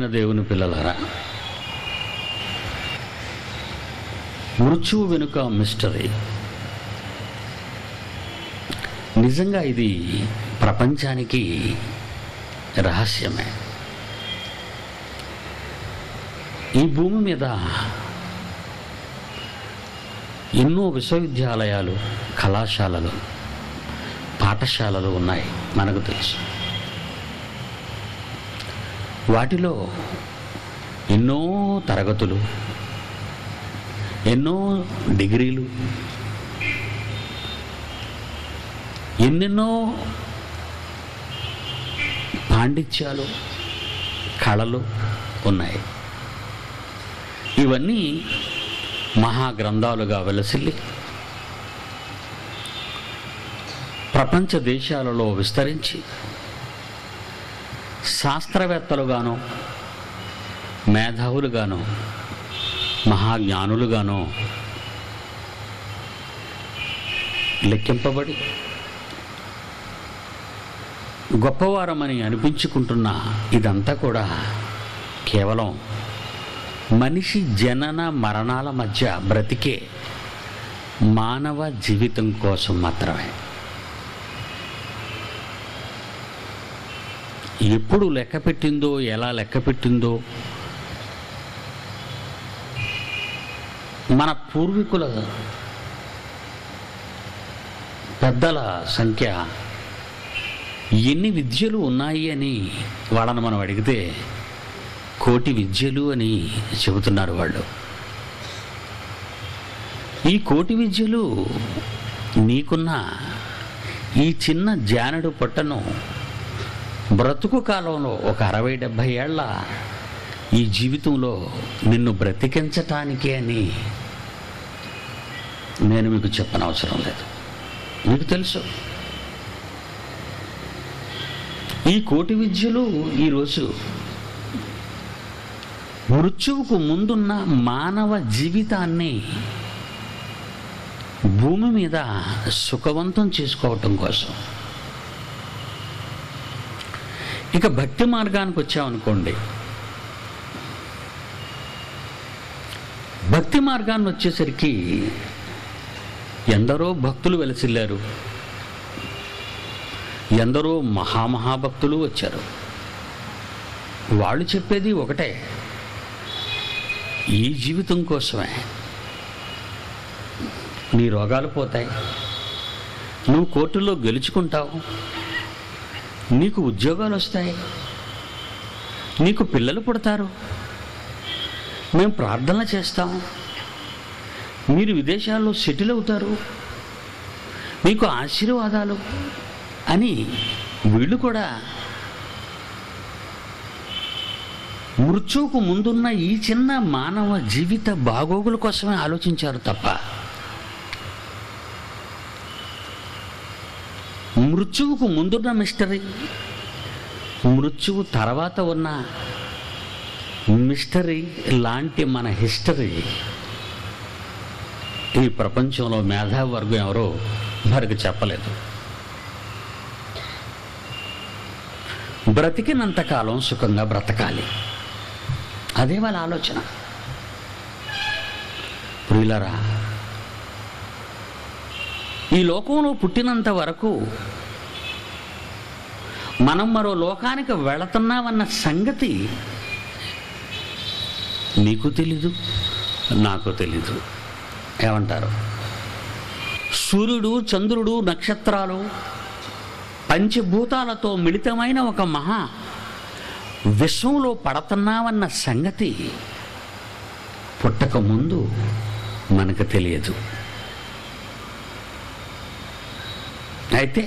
ప్రియమైన దేవుని పిల్లలారా మృత్యువు వెనుక మిస్టరీ నిజంగా ఇది ప్రపంచానికి రహస్యమే ఈ భూమి మీద ఎన్నో విశ్వవిద్యాలయాలు కళాశాలలు పాఠశాలలు ఉన్నాయి మనకు తెలుసు వాటిలో ఎన్నో తరగతులు ఎన్నో డిగ్రీలు ఎన్నెన్నో పాండిత్యాలు కళలు ఉన్నాయి ఇవన్నీ మహాగ్రంథాలుగా వెలసిల్లి ప్రపంచ దేశాలలో విస్తరించి శాస్త్రవేత్తలుగాను మేధావులుగాను మహాజ్ఞానులుగాను లెక్కింపబడి గొప్పవారమని అనిపించుకుంటున్న ఇదంతా కూడా కేవలం మనిషి జనన మరణాల మధ్య బ్రతికే మానవ జీవితం కోసం మాత్రమే ఎప్పుడు లెక్క పెట్టిందో ఎలా లెక్క పెట్టిందో మన పూర్వీకుల పెద్దల సంఖ్య ఎన్ని విద్యలు ఉన్నాయి అని వాళ్ళని మనం అడిగితే కోటి విద్యలు అని చెబుతున్నారు వాళ్ళు ఈ కోటి విద్యలు నీకున్న ఈ చిన్న జానడు పొట్టను బ్రతుకు కాలంలో ఒక అరవై డెబ్భై ఏళ్ళ ఈ జీవితంలో నిన్ను బ్రతికించటానికే అని నేను మీకు చెప్పనవసరం లేదు మీకు తెలుసు ఈ కోటి విద్యలు ఈరోజు మృత్యువుకు ముందున్న మానవ జీవితాన్ని భూమి మీద సుఖవంతం చేసుకోవటం కోసం ఇక భక్తి మార్గానికి వచ్చామనుకోండి భక్తి మార్గాన్ని వచ్చేసరికి ఎందరో భక్తులు వెలసిల్లారు ఎందరో మహామహాభక్తులు వచ్చారు వాళ్ళు చెప్పేది ఒకటే ఈ జీవితం కోసమే నీ రోగాలు పోతాయి నువ్వు కోర్టులో గెలుచుకుంటావు నీకు ఉద్యోగాలు వస్తాయి నీకు పిల్లలు పుడతారు మేము ప్రార్థనలు చేస్తాం మీరు విదేశాల్లో సెటిల్ అవుతారు మీకు ఆశీర్వాదాలు అని వీళ్ళు కూడా మృత్యువుకు ముందున్న ఈ చిన్న మానవ జీవిత బాగోగుల కోసమే ఆలోచించారు తప్ప మృత్యువుకు ముందున్న మిస్టరీ మృత్యువు తర్వాత ఉన్న మిస్టరీ లాంటి మన హిస్టరీ ఈ ప్రపంచంలో మేధావి వర్గం ఎవరో మరికి చెప్పలేదు బ్రతికినంతకాలం సుఖంగా బ్రతకాలి అదే వాళ్ళ ఆలోచన ప్రియులరా ఈ లోకంలో పుట్టినంత వరకు మనం మరో లోకానికి వెళుతున్నామన్న సంగతి నీకు తెలీదు నాకు తెలీదు ఏమంటారు సూర్యుడు చంద్రుడు నక్షత్రాలు పంచభూతాలతో మిళితమైన ఒక మహా విశ్వంలో పడుతున్నామన్న సంగతి పుట్టక ముందు మనకు తెలియదు అయితే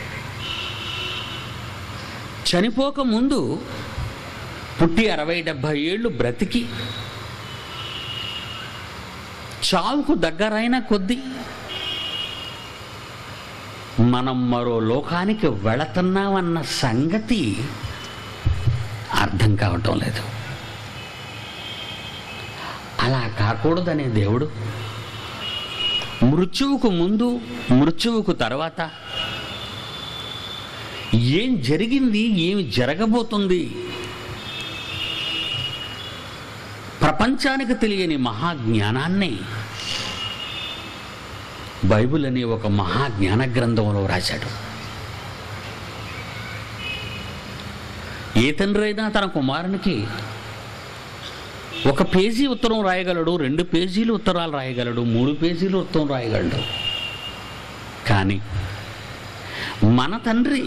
చనిపోక ముందు పుట్టి అరవై డెబ్భై ఏళ్ళు బ్రతికి చావుకు దగ్గరైన కొద్దీ మనం మరో లోకానికి వెళుతున్నామన్న సంగతి అర్థం కావటం లేదు అలా కాకూడదనే దేవుడు మృత్యువుకు ముందు మృత్యువుకు తర్వాత ఏం జరిగింది ఏమి జరగబోతుంది ప్రపంచానికి తెలియని మహాజ్ఞానాన్ని బైబిల్ అనే ఒక మహాజ్ఞాన గ్రంథంలో రాశాడు ఏ తండ్రి అయినా తన కుమారునికి ఒక పేజీ ఉత్తరం రాయగలడు రెండు పేజీలు ఉత్తరాలు రాయగలడు మూడు పేజీలు ఉత్తరం రాయగలడు కానీ మన తండ్రి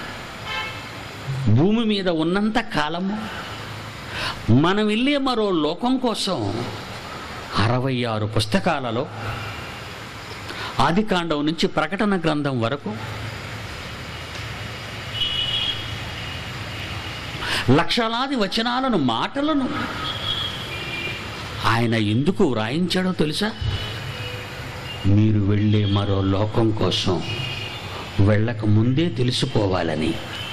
భూమి మీద ఉన్నంత కాలము మనం వెళ్ళే మరో లోకం కోసం అరవై ఆరు పుస్తకాలలో ఆదికాండం నుంచి ప్రకటన గ్రంథం వరకు లక్షలాది వచనాలను మాటలను ఆయన ఎందుకు వ్రాయించాడో తెలుసా మీరు వెళ్ళే మరో లోకం కోసం వెళ్ళక ముందే తెలుసుకోవాలని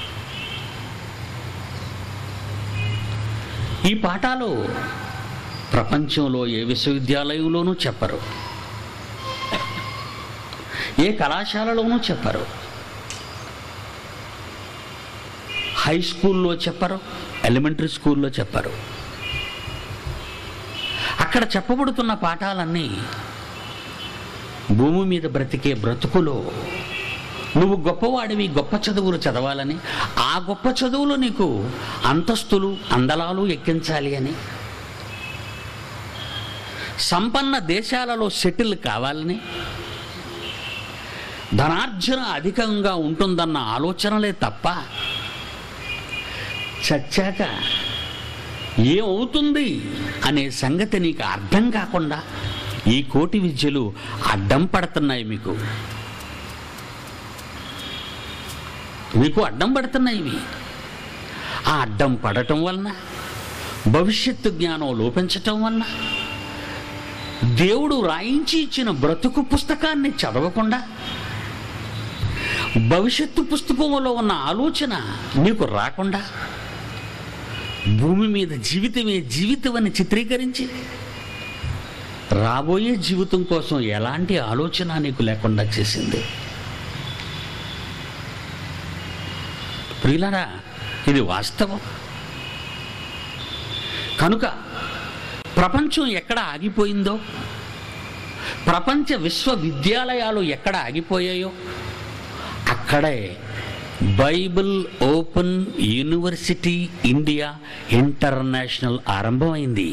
ఈ పాఠాలు ప్రపంచంలో ఏ విశ్వవిద్యాలయంలోనూ చెప్పరు ఏ కళాశాలలోనూ చెప్పరు హై స్కూల్లో చెప్పరు ఎలిమెంటరీ స్కూల్లో చెప్పరు అక్కడ చెప్పబడుతున్న పాఠాలన్నీ భూమి మీద బ్రతికే బ్రతుకులో నువ్వు గొప్పవాడివి గొప్ప చదువులు చదవాలని ఆ గొప్ప చదువులు నీకు అంతస్తులు అందలాలు ఎక్కించాలి అని సంపన్న దేశాలలో సెటిల్ కావాలని ధనార్జన అధికంగా ఉంటుందన్న ఆలోచనలే తప్ప చచ్చాక ఏమవుతుంది అనే సంగతి నీకు అర్థం కాకుండా ఈ కోటి విద్యలు అడ్డం పడుతున్నాయి మీకు మీకు అడ్డం పడుతున్నాయి ఇవి ఆ అడ్డం పడటం వలన భవిష్యత్తు జ్ఞానం లోపించటం వలన దేవుడు రాయించి ఇచ్చిన బ్రతుకు పుస్తకాన్ని చదవకుండా భవిష్యత్తు పుస్తకంలో ఉన్న ఆలోచన నీకు రాకుండా భూమి మీద జీవితమే జీవితం అని చిత్రీకరించి రాబోయే జీవితం కోసం ఎలాంటి ఆలోచన నీకు లేకుండా చేసింది ప్రియులరా ఇది వాస్తవం కనుక ప్రపంచం ఎక్కడ ఆగిపోయిందో ప్రపంచ విశ్వవిద్యాలయాలు ఎక్కడ ఆగిపోయాయో అక్కడే Bible open university India international ఆరంభమైంది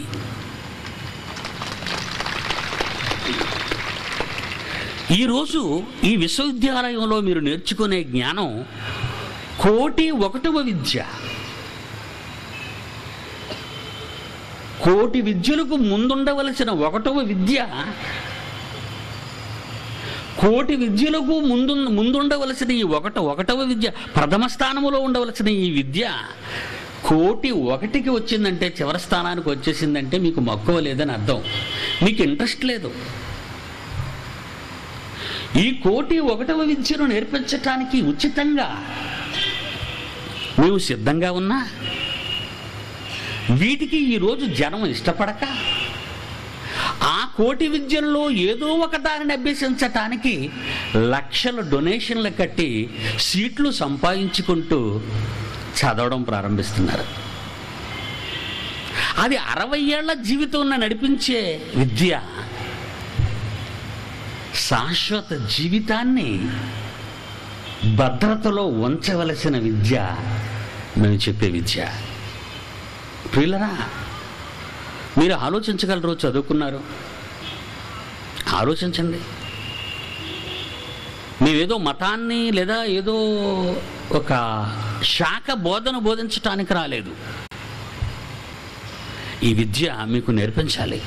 ఈరోజు ఈ విశ్వవిద్యాలయంలో మీరు నేర్చుకునే జ్ఞానం కోటి ఒకటవ విద్య కోటి విద్యలకు ముందుండవలసిన ఒకటవ విద్య కోటి విద్యలకు ముందు ముందుండవలసిన ఈ ఒకట ఒకటవ విద్య ప్రథమ స్థానములో ఉండవలసిన ఈ విద్య కోటి ఒకటికి వచ్చిందంటే చివరి స్థానానికి వచ్చేసిందంటే మీకు మక్కువ లేదని అర్థం మీకు ఇంట్రెస్ట్ లేదు ఈ కోటి ఒకటవ విద్యను నేర్పించటానికి ఉచితంగా నీవు సిద్ధంగా ఉన్నా వీటికి ఈరోజు జనం ఇష్టపడక ఆ కోటి విద్యల్లో ఏదో ఒక దానిని అభ్యసించటానికి లక్షల డొనేషన్లు కట్టి సీట్లు సంపాదించుకుంటూ చదవడం ప్రారంభిస్తున్నారు అది అరవై ఏళ్ల జీవితం నడిపించే విద్య శాశ్వత జీవితాన్ని భద్రతలో ఉంచవలసిన విద్య మేము చెప్పే విద్య ప్రియులరా మీరు ఆలోచించగలరు చదువుకున్నారు ఆలోచించండి మేమేదో మతాన్ని లేదా ఏదో ఒక శాఖ బోధన బోధించటానికి రాలేదు ఈ విద్య మీకు నేర్పించాలి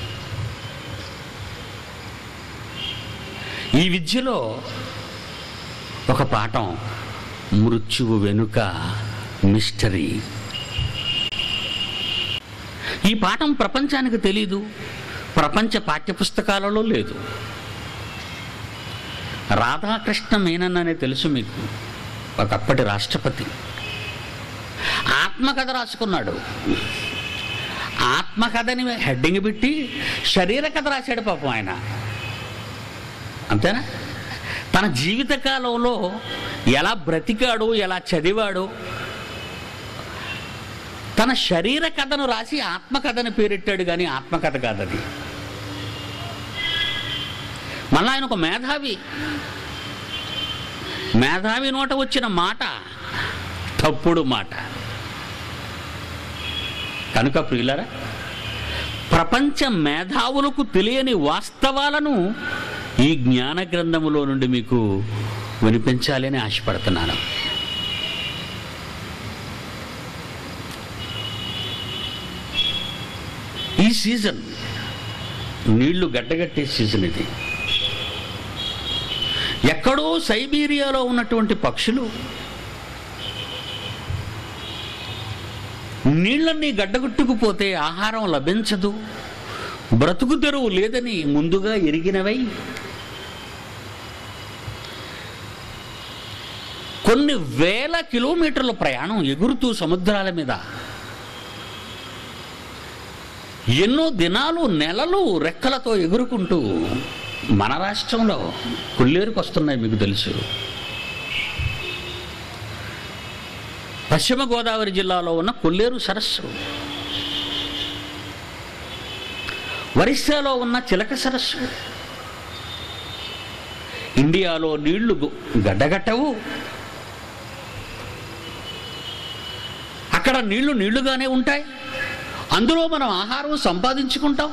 ఈ విద్యలో ఒక పాఠం మృత్యువు వెనుక మిస్టరీ ఈ పాఠం ప్రపంచానికి తెలీదు ప్రపంచ పాఠ్యపుస్తకాలలో లేదు రాధాకృష్ణ మేనన్ అనే తెలుసు మీకు ఒకప్పటి రాష్ట్రపతి ఆత్మకథ రాసుకున్నాడు ఆత్మకథని హెడ్డింగ్ పెట్టి శరీర కథ రాశాడు పాపం ఆయన అంతేనా తన జీవితకాలంలో ఎలా బ్రతికాడో ఎలా చదివాడో తన శరీర కథను రాసి ఆత్మకథను పేరెట్టాడు కానీ ఆత్మకథ కాదది మళ్ళా ఆయన ఒక మేధావి మేధావి నోట వచ్చిన మాట తప్పుడు మాట కనుక ప్రియులరా ప్రపంచ మేధావులకు తెలియని వాస్తవాలను ఈ జ్ఞాన గ్రంథములో నుండి మీకు వినిపించాలని ఆశపడుతున్నాను ఈ సీజన్ నీళ్లు గడ్డగట్టే సీజన్ ఇది ఎక్కడో సైబీరియాలో ఉన్నటువంటి పక్షులు నీళ్ళన్నీ గడ్డగొట్టుకుపోతే ఆహారం లభించదు బ్రతుకు తెరువు లేదని ముందుగా ఎరిగినవై కొన్ని వేల కిలోమీటర్ల ప్రయాణం ఎగురుతూ సముద్రాల మీద ఎన్నో దినాలు నెలలు రెక్కలతో ఎగురుకుంటూ మన రాష్ట్రంలో కొల్లేరుకు వస్తున్నాయి మీకు తెలుసు పశ్చిమ గోదావరి జిల్లాలో ఉన్న కొల్లేరు సరస్సు ఒరిస్సాలో ఉన్న చిలక సరస్సు ఇండియాలో నీళ్లు గు- గడ్డగట్టవు అక్కడ నీళ్లు నీళ్లుగానే ఉంటాయి అందులో మనం ఆహారం సంపాదించుకుంటాం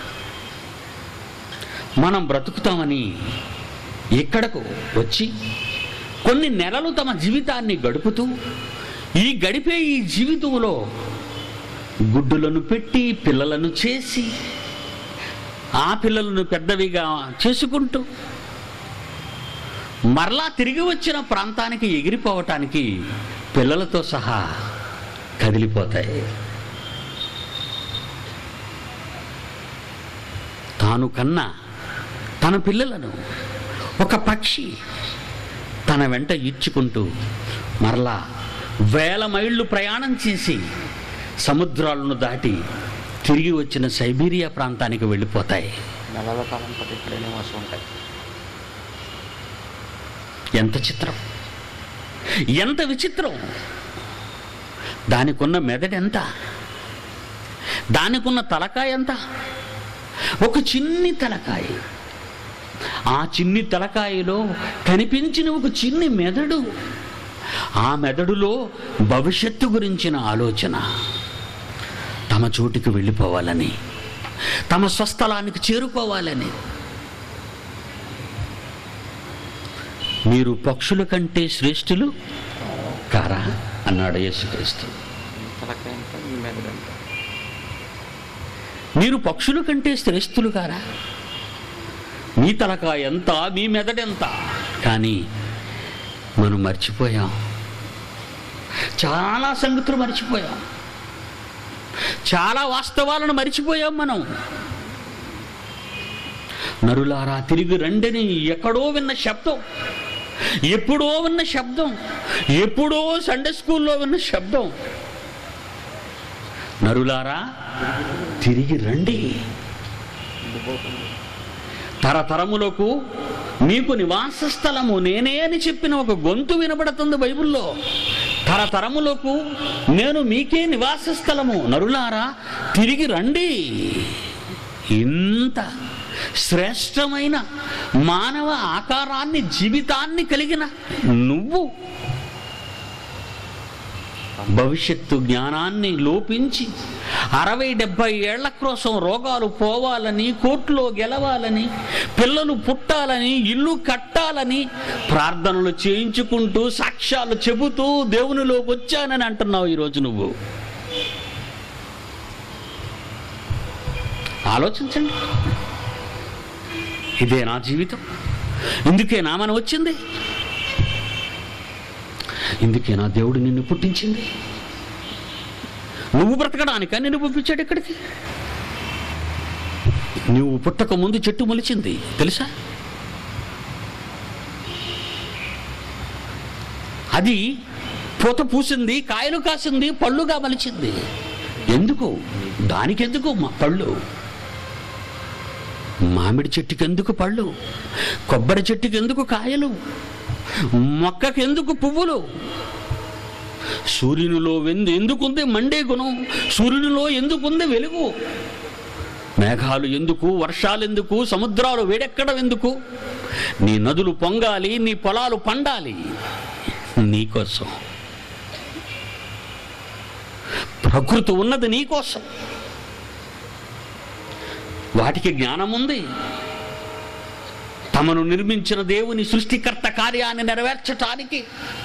మనం బ్రతుకుతామని ఇక్కడకు వచ్చి కొన్ని నెలలు తమ జీవితాన్ని గడుపుతూ ఈ గడిపే ఈ జీవితంలో గుడ్డులను పెట్టి పిల్లలను చేసి ఆ పిల్లలను పెద్దవిగా చేసుకుంటూ మరలా తిరిగి వచ్చిన ప్రాంతానికి ఎగిరిపోవటానికి పిల్లలతో సహా కదిలిపోతాయి తాను కన్నా తన పిల్లలను ఒక పక్షి తన వెంట ఈడ్చుకుంటూ మరలా వేల మైళ్ళు ప్రయాణం చేసి సముద్రాలను దాటి తిరిగి వచ్చిన సైబీరియా ప్రాంతానికి వెళ్ళిపోతాయి నెలల కాలం పాటు ఇక్కడే నివాసం ఉంటాయి ఎంత చిత్రం ఎంత విచిత్రం దానికున్న మెదడు ఎంత దానికున్న తలకాయ ఎంత ఒక చిన్ని తలకాయ ఆ చిన్ని తలకాయలో కనిపించిన ఒక చిన్ని మెదడు ఆ మెదడులో భవిష్యత్తు గురించిన ఆలోచన తమ చోటికి వెళ్ళిపోవాలని తమ స్వస్థలానికి చేరుకోవాలని మీరు పక్షుల కంటే శ్రేష్ఠులు కారా అన్నాడు యేసుక్రీస్తు తలకాయ ఎంత ఈ మెదడు ఎంత మీరు పక్షుల కంటే శ్రేష్ఠులు కారా మీ తలకాయ ఎంత మీ మెదడెంత కానీ మనం మర్చిపోయాం చాలా సంగతులు మర్చిపోయాం చాలా వాస్తవాలను మర్చిపోయాం మనం నరులారా తిరిగి రండని ఎక్కడో విన్న శబ్దం ఎప్పుడో విన్న శబ్దం ఎప్పుడో సండే స్కూల్లో విన్న శబ్దం నరులారా తిరిగి రండి ఉండిపోతుంది తరతరములకు మీకు నివాస స్థలము నేనే అని చెప్పిన ఒక గొంతు వినబడుతుంది బైబిల్లో తరతరములకు నేను మీకే నివాస స్థలము నరులారా తిరిగి రండి ఇంత శ్రేష్టమైన మానవ ఆకారాన్ని జీవితాన్ని కలిగిన నువ్వు భవిష్యత్తు జ్ఞానాన్ని లోపించి అరవై డెబ్బై ఏళ్ల కోసం రోగాలు పోవాలని కోర్టులో గెలవాలని పిల్లలు పుట్టాలని ఇల్లు కట్టాలని ప్రార్థనలు చేయించుకుంటూ సాక్ష్యాలు చెబుతూ దేవునిలోకి వచ్చానని అంటున్నావు ఈరోజు నువ్వు ఆలోచించండి ఇదే నా జీవితం ఇందుకే నా మనం వచ్చింది ఇందుకే నా దేవుడు నిన్ను పుట్టించింది నువ్వు బ్రతకడానిక నిన్ను పంపించాడు ఇక్కడికి నువ్వు పుట్టక ముందు చెట్టు మొలిచింది తెలుసా అది పూత పూసింది కాయలు కాసింది పళ్ళుగా మలిచింది ఎందుకు దానికెందుకు మా పళ్ళు మామిడి చెట్టుకి ఎందుకు పళ్ళు కొబ్బరి చెట్టుకి ఎందుకు కాయలు మొక్కకెందుకు పువ్వులు సూర్యునిలో వెందు ఎందుకుంది మండే గుణం సూర్యునిలో ఎందుకుంది వెలుగు మేఘాలు ఎందుకు వర్షాలు ఎందుకు సముద్రాలు వేడెక్కడం ఎందుకు నీ నదులు పొంగాలి నీ పొలాలు పండాలి నీకోసం ప్రకృతి ఉన్నది నీకోసం వాటికి జ్ఞానం ఉంది తమను నిర్మించిన దేవుని సృష్టికర్త కార్యాన్ని నెరవేర్చటానికి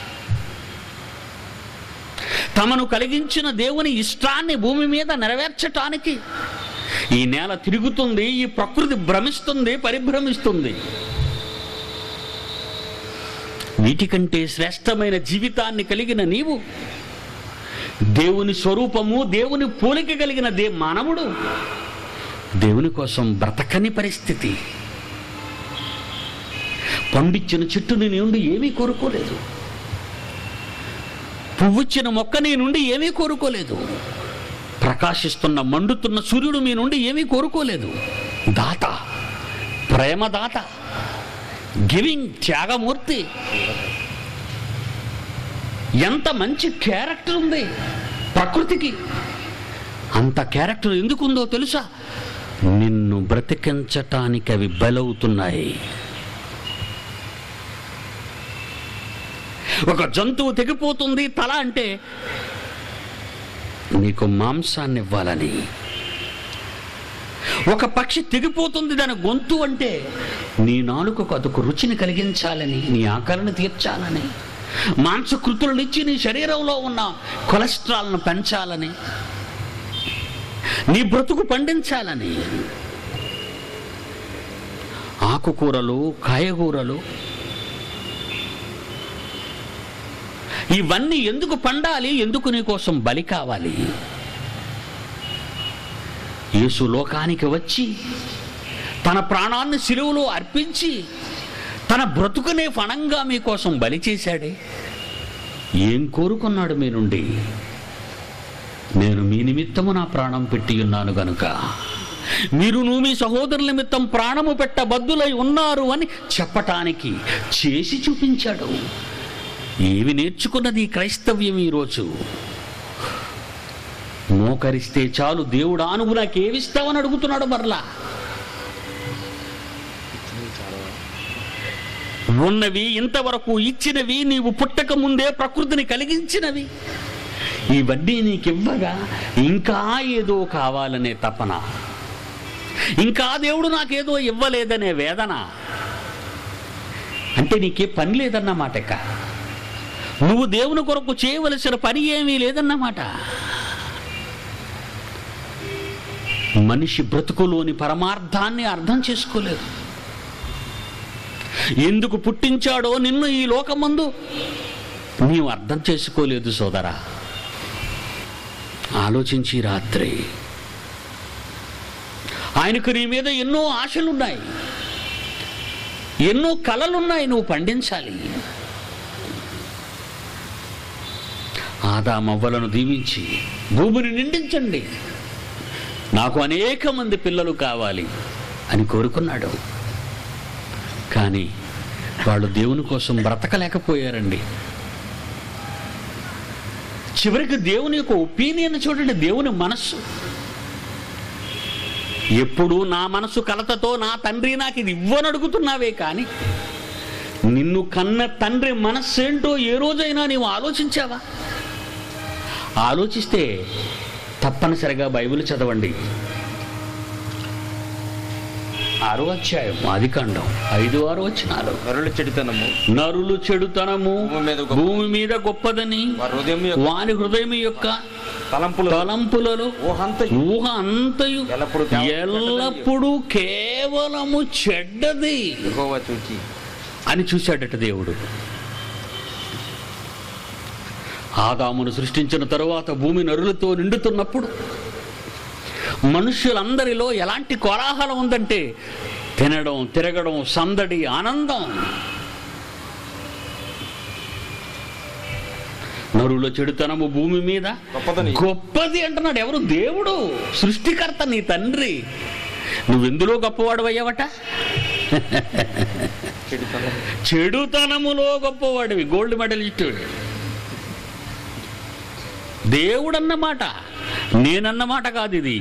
తమను కలిగించిన దేవుని ఇష్టాన్ని భూమి మీద నెరవేర్చటానికి ఈ నేల తిరుగుతుంది ఈ ప్రకృతి భ్రమిస్తుంది పరిభ్రమిస్తుంది వీటికంటే శ్రేష్టమైన జీవితాన్ని కలిగిన నీవు దేవుని స్వరూపము దేవుని పోలిక కలిగిన దే మానవుడు దేవుని కోసం బ్రతకని పరిస్థితి పండిచ్చిన చెట్టు నీ నుండి ఏమీ కోరుకోలేదు పువ్వుచ్చిన మొక్క నీ నుండి ఏమీ కోరుకోలేదు ప్రకాశిస్తున్న మండుతున్న సూర్యుడు మీ నుండి ఏమీ కోరుకోలేదు దాత ప్రేమదాత గివింగ్ త్యాగమూర్తి ఎంత మంచి క్యారెక్టర్ ఉంది ప్రకృతికి అంత క్యారెక్టర్ ఎందుకుందో తెలుసా నిన్ను బ్రతికించటానికి అవి బలవుతున్నాయి ఒక జంతువు తెగిపోతుంది తల అంటే నీకు మాంసాన్ని ఇవ్వాలని ఒక పక్షి తెగిపోతుంది దాని గొంతు అంటే నీ నాలుకకు అదొక రుచిని కలిగించాలని నీ ఆకలిని తీర్చాలని మాంసకృతులనిచ్చి నీ శరీరంలో ఉన్న కొలెస్ట్రాల్ను పెంచాలని నీ బ్రతుకు పండించాలని ఆకుకూరలు కాయగూరలు ఇవన్నీ ఎందుకు పండాలి ఎందుకు నీ కోసం బలి కావాలి యేసు లోకానికి వచ్చి తన ప్రాణాన్ని సిలువలో అర్పించి తన బ్రతుకునే ఫణంగా మీకోసం బలి చేశాడే ఏం కోరుకున్నాడు మీ నుండి నేను మీ నిమిత్తము నా ప్రాణం పెట్టి ఉన్నాను గనుక మీరును మీ సహోదరుల నిమిత్తం ప్రాణము పెట్టబద్దులై ఉన్నారు అని చెప్పటానికి చేసి చూపించాడు ఏవి నేర్చుకున్నది ఈ క్రైస్తవ్యం ఈరోజు మోకరిస్తే చాలు దేవుడు ఆనుగు నాకేమిస్తావని అడుగుతున్నాడు మరలా ఇచ్చినవి చాలా ఉన్నవి ఇంతవరకు ఇచ్చినవి నీవు పుట్టక ముందే ప్రకృతిని కలిగించినవి ఇవన్నీ నీకివ్వగా ఇంకా ఏదో కావాలనే తపన ఇంకా దేవుడు నాకేదో ఇవ్వలేదనే వేదన అంటే నీకే పని లేదన్నమాట ఇక నువ్వు దేవుని కొరకు చేయవలసిన పని ఏమీ లేదన్నమాట మనిషి బ్రతుకులోని పరమార్థాన్ని అర్థం చేసుకోలేదు ఎందుకు పుట్టించాడో నిన్ను ఈ లోకమందు నీవు అర్థం చేసుకోలేదు సోదరా ఆలోచించి ఈ రాత్రి ఆయనకు నీ మీద ఎన్నో ఆశలున్నాయి ఎన్నో కలలున్నాయి నువ్వు పండించాలి ఆదామవ్వలను దీవించి భూమిని నిండించండి నాకు అనేక మంది పిల్లలు కావాలి అని కోరుకున్నాడు కానీ వాళ్ళు దేవుని కోసం బ్రతకలేకపోయారండి చివరికి దేవుని యొక్క ఒపీనియన్ చూడండి దేవుని మనస్సు ఎప్పుడు నా మనసు కలతతో నా తండ్రి నాకు ఇది ఇవ్వని అడుగుతున్నావే కానీ నిన్ను కన్న తండ్రి మనస్సు ఏంటో ఏ రోజైనా నీవు ఆలోచించావా ఆలోచిస్తే తప్పనిసరిగా బైబిల్ చదవండి ఆరో అధ్యాయం ఆదికాండం ఐదు ఆరు వచ్చినారు నరుల చెడుతనము నరులు చెడుతనము భూమి మీద గొప్ప- భూమి మీద గొప్పదని వారి హృదయం యొక్క వాని హృదయం యొక్క తలంపులు తలంపులలో ఊహంత ఊహ అంతయు ఎల్లప్పుడూ కేవలం ఎల్లప్పుడూ కేవలము చెడ్డది యెహోవా చూచి అని చూశాడట దేవుడు ఆదామును సృష్టించిన తరువాత భూమి నరులతో నిండుతున్నప్పుడు మనుష్యులందరిలో ఎలాంటి కోలాహలం ఉందంటే తినడం తిరగడం సందడి ఆనందం నరుల చెడుతనము భూమి మీద గొప్పదని గొప్పది అంటున్నాడు ఎవరు దేవుడు సృష్టికర్త నీ తండ్రి నువ్వెందులో గొప్పవాడు చెడుతనము చెడుతనములో గొప్పవాడివి గోల్డ్ మెడలిస్ట్ దేవుడన్న మాట నేనన్న మాట కాదు ఇది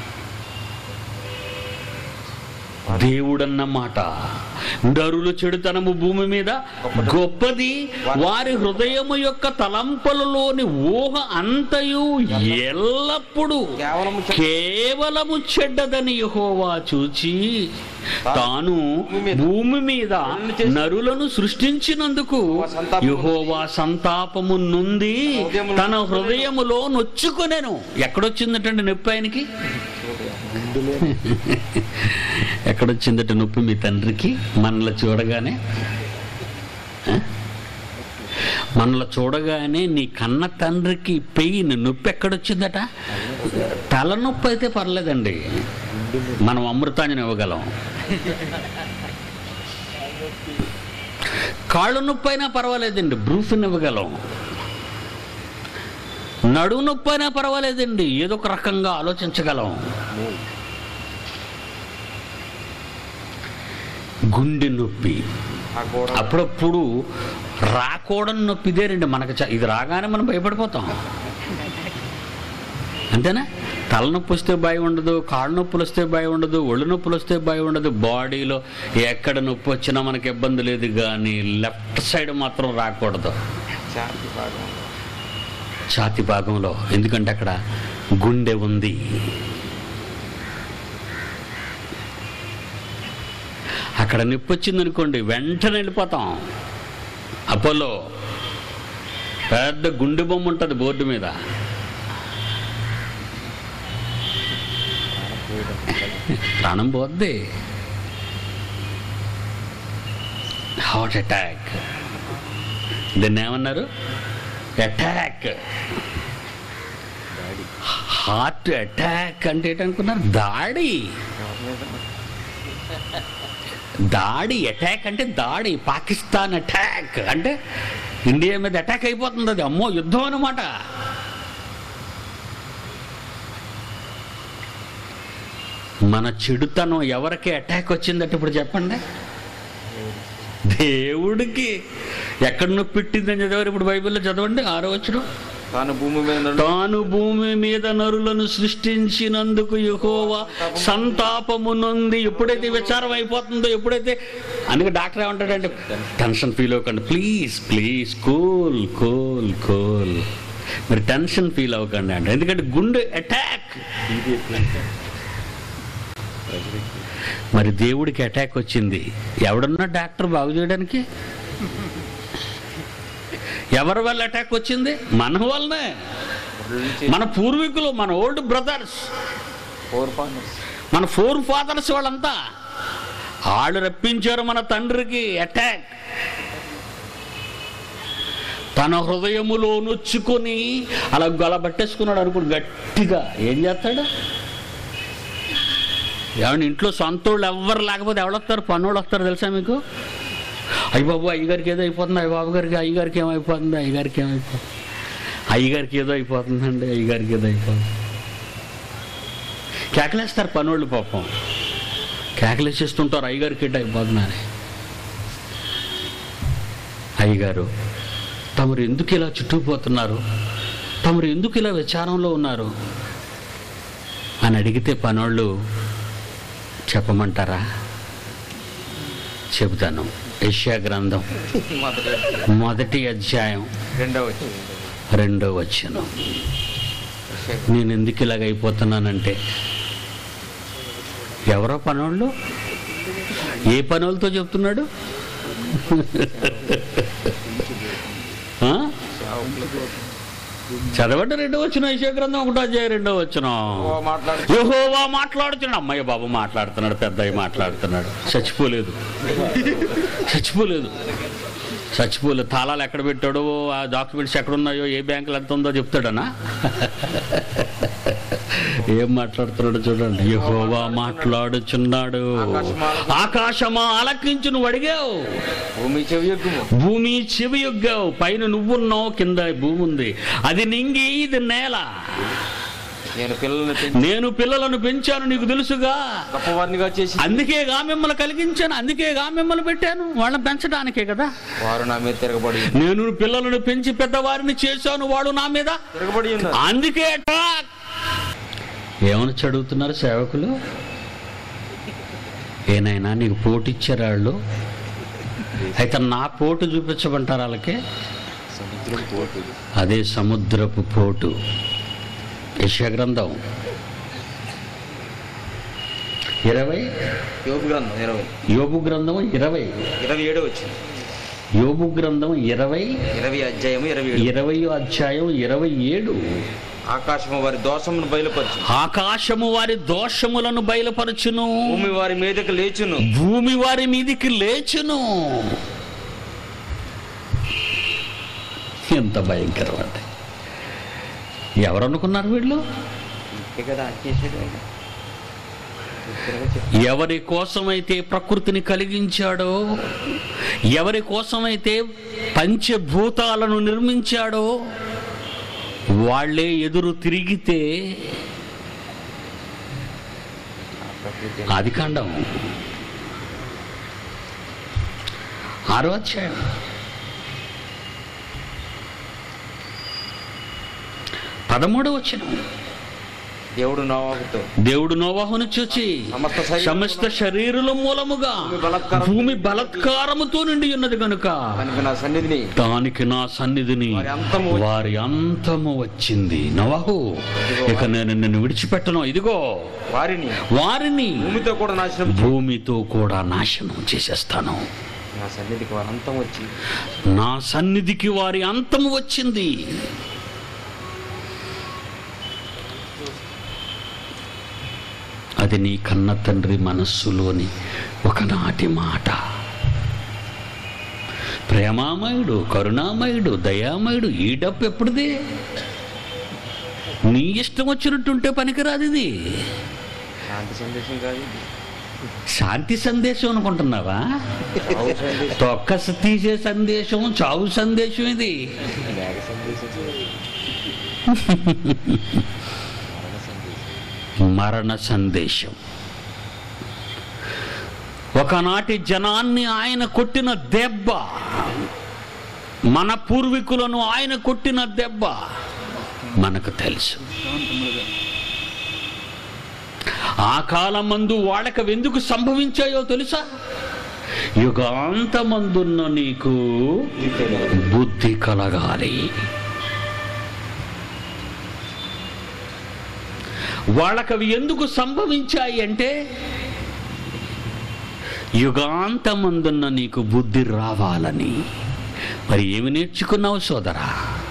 దేవుడన్న మాట నరులు చెడుతనము భూమి మీద గొప్పది వారి హృదయము యొక్క తలంపులలోని ఊహ అంతయు ఎల్లప్పుడూ కేవలము చెడ్డ- కేవలము చెడ్డదని యెహోవా చూచి తాను భూమి మీద నరులను సృష్టించినందుకు యెహోవా సంతాపము నుండి తన హృదయములో నొచ్చుకొనెను ఎక్కడొచ్చిందటండి నొప్పి ఆయనకి ఎక్కడొచ్చిందట నొప్పి మీ తండ్రికి మనల్ని చూడగానే ఆ? మనల్ని చూడగానే నీ కన్న తండ్రికి పెయిన్ నొప్పి ఎక్కడొచ్చిందట తలనొప్పి అయితే పర్లేదండి మనం అమృతాంజనం ఇవ్వగలం కాళ్ళు నొప్పి అయినా పర్వాలేదండి బ్రూఫిన్ ఇవ్వగలం నడువు నొప్పి అయినా పర్వాలేదండి ఏదో ఒక రకంగా ఆలోచించగలం గుండె నొప్పి ఆ గోడ అప్పుడప్పుడు రాకూడని నొప్పి ఇదేనండి మనకు చ- ఇది రాగానే మనం భయపడిపోతాం అంతేనా తలనొప్పి వస్తే భయం ఉండదు కాళ్ళ నొప్పులు వస్తే భయం ఉండదు ఒళ్ళు నొప్పులు వస్తే భయం ఉండదు బాడీలో ఎక్కడ నొప్పి వచ్చినా మనకి ఇబ్బంది లేదు కానీ లెఫ్ట్ సైడ్ మాత్రం రాకూడదు ఛాతీ భాగం ఛాతి భాగంలో ఎందుకంటే అక్కడ గుండె ఉంది అక్కడ నొప్పి వచ్చింది అనుకోండి వెంటనే వెళ్ళిపోతాం అపోలో పెద్ద గుండె బొమ్మ ఉంటుంది బోర్డు మీద ప్రాణం పోద్ది హార్ట్ అటాక్ దీన్ని ఏమన్నారు అటాక్ హార్ట్ అటాక్ అంటే ఏంటనుకున్నారు దాడి దాడి అటాక్ అంటే దాడి పాకిస్తాన్ అటాక్ అంటే ఇండియా మీద అటాక్ అయిపోతుంది అది అమ్మో యుద్ధం అనమాట మన చెడుతనం ఎవరికి అటాక్ వచ్చిందంటే ఇప్పుడు చెప్పండి దేవుడికి ఎక్కడ నొప్పి పెట్టిందని చదివారు ఇప్పుడు బైబిల్లో చదవండి ఆరో వచ్చడం తాను భూమి మీద నడు- తాను భూమి మీద నరులను సృష్టించినందుకు యెహోవా సంతాపము నుండి ఎప్పుడైతే విచారం అయిపోతుందో ఎప్పుడైతే అందుకే డాక్టర్ ఏమంటాడంటే టెన్షన్ ఫీల్ అవ్వకండి please please cool cool cool మరి టెన్షన్ ఫీల్ అవ్వకండి అంటే ఎందుకంటే గుండె అటాక్ మరి దేవుడికి అటాక్ వచ్చింది ఎవడన్నా డాక్టర్ బాగు చేయడానికి ఎవరి వల్ల అటాక్ వచ్చింది మన వల్లనే నుంచి మన పూర్వీకులు మన ఓల్డ్ బ్రదర్స్ ఫోర్ పాయింట్స్ మన ఫోర్ ఫాదర్స్ వాళ్ళంతా వాళ్ళు రప్పించారు మన తండ్రికి అటాక్ తన హృదయములో నొచ్చుకొని అలా గల పట్టేసుకున్నాడు అనుకుని గట్టిగా ఏం చేస్తాడు ఏమన్నా ఇంట్లో సొంతోళ్ళు ఎవ్వరు లేకపోతే ఎవడొస్తారు పన్నోళ్ళు వస్తారు తెలుసా మీకు అయ్య బాబు అయ్యగారికి ఏదో అయిపోతుంది అయ్య బాబు గారికి అయ్యగారికి ఏమైపోతుంది అయ్యగారికి ఏమైపోతుంది అయ్యగారికి ఏదో అయిపోతుందండి అయ్యగారికి ఏదో అయిపోతుంది కేకలేస్తారు పనోళ్ళు పాపం కేకలేసేస్తుంటారు అయ్యగారికి ఎడ్డ అయిపోతున్నారని అయ్యగారు తమరు ఎందుకు ఇలా చుట్టుకుపోతున్నారు తమరు ఎందుకు ఇలా విచారంలో ఉన్నారు అని అడిగితే పనోళ్ళు చెప్పమంటారా చెబుతాను యెషయా గ్రంథం మొదటి మొదటి అధ్యాయం రెండవ వచ్చి రెండో వచ్చను నేను ఎందుకు ఇలాగ అయిపోతున్నానంటే ఎవరో పనోళ్ళు ఏ పనులతో చెప్తున్నాడు ఆ? చదవండి రెండో వచ్చిన యెషయా గ్రంథం ఒకటో అధ్యాయం రెండో వచ్చిన మాట్లాడు యహోవా మాట్లాడుతున్నాడు అమ్మయ్య బాబు మాట్లాడుతున్నాడు పెద్దయ్య మాట్లాడుతున్నాడు చచ్చిపోలేదు చచ్చిపోలేదు చచ్చిపోలేదు తాళాలు ఎక్కడ పెట్టాడో ఆ డాక్యుమెంట్స్ ఎక్కడ ఉన్నాయో ఏ బ్యాంకులు ఎంత ఉందో చెప్తాడనా ఏం మాట్లాడుతున్నాడు చూడండి యహోవా మాట్లాడుచున్నాడు ఆకాశమా ఆలకించు నువ్వు అడిగావు భూమి చెవి ఎక్కువ భూమి చెవి యొగ్గావు పైన నువ్వున్నావు కింద భూమి ఉంది అది నింగి ఇది నేల నేను పిల్లల్ని పెంచి నేను పిల్లలను పెంచాను నీకు తెలుసుగా గొప్పవారినిగా చేసి అందుకేగా మిమ్మల్ని కలిగించాను అందుకేగా మిమ్మల్ని పెట్టాను వాళ్ళని పెంచడానికే కదా వారు నా మీద తిరగబడి నేను పిల్లలను పెంచి పెద్దవారిని చేశాను వాడు నా మీద తిరగబడి ఉన్నారు అందుకే అటాక్ ఏమని చదువుతున్నారు సేవకులు ఏనైనా నీకు పోటు ఇచ్చారు వాళ్ళు అయితే నా పోటు చూపించమంటారు వాళ్ళకి సముద్రం పోటు అదే సముద్రపు పోటు యశగ్రంథం ఇరవై యోగు గ్రంథం ఇరవై యోబు గ్రంథం ఇరవై ఇరవై ఏడో వచ్చింది యోబు గ్రంథం ఇరవై ఇరవై అధ్యాయం ఇరవై ఏడు ఇరవై అధ్యాయం ఇరవై ఏడు ఆకాశము వారి దోషమును బయలుపరచు ఆకాశము వారి దోషములను బయలుపరచును భూమి వారి మీదకి లేచును భూమి వారి మీదికి లేచును ఎంత భయంకరం అంటే ఎవరు అనుకున్నారు వీళ్ళు ఇంతే కదా చేసాడు ఆయన ఎవరి కోసమైతే ప్రకృతిని కలిగించాడో ఎవరి కోసమైతే పంచభూతాలను నిర్మించాడో వాళ్ళే ఎదురు తిరిగితే ఆది కాండం ఆరో అధ్యాయం పదమూడు వచ్చిన దేవుడు నోవాహుతో దేవుడు నోవాహును చూచి సమస్త శరీరమును- సమస్త శరీరుల మూలముగా భూమి బలాత్కారము- భూమి బలత్కారముతో నిండి ఉన్నది కనుక కనుక నా సన్నిధిని దానికి నా సన్నిధిని వారి అంతము వచ్చి- వారి అంతము వచ్చింది నవాహు ఇక నేను నిన్ను విడిచిపెట్టను ఇదిగో వారిని వారిని భూమితో కూడా నాశనం చే- భూమితో కూడా నాశనం చేసేస్తాను నా సన్నిధికి వారి అంతం వచ్చి నా సన్నిధికి వారి అంతము వచ్చింది అది నీ కన్న తండ్రి మనస్సులోని ఒకనాటి మాట ప్రేమామయుడు కరుణామయుడు దయామయుడు ఈ డబ్బు ఎప్పుడుది నీ ఇష్టం వచ్చినట్టుంటే పనికిరాదు ఇది శాంతి సందేశం కాదు ఇది. శాంతి సందేశం అనుకుంటున్నావా చావు సందేశం తొక్క తీసే సందేశం చావు సందేశం ఇది మేఘ సందేశం మరణ సందేశం మరణ సందేశం ఒకనాటి జనాన్ని ఆయన కొట్టిన దెబ్బ మన పూర్వీకులను ఆయన కొట్టిన దెబ్బ మనకు తెలుసు ఆ కాలమందు వాళ్ళకి ఎందుకు సంభవించాయో తెలుసా యుగాంతమందున్న నీకు బుద్ధి కలగాలి వాళ్ళకవి ఎందుకు సంభవించాయి అంటే యుగాంతమందున్న నీకు బుద్ధి రావాలని మరి ఏమి నేర్చుకున్నావు సోదరా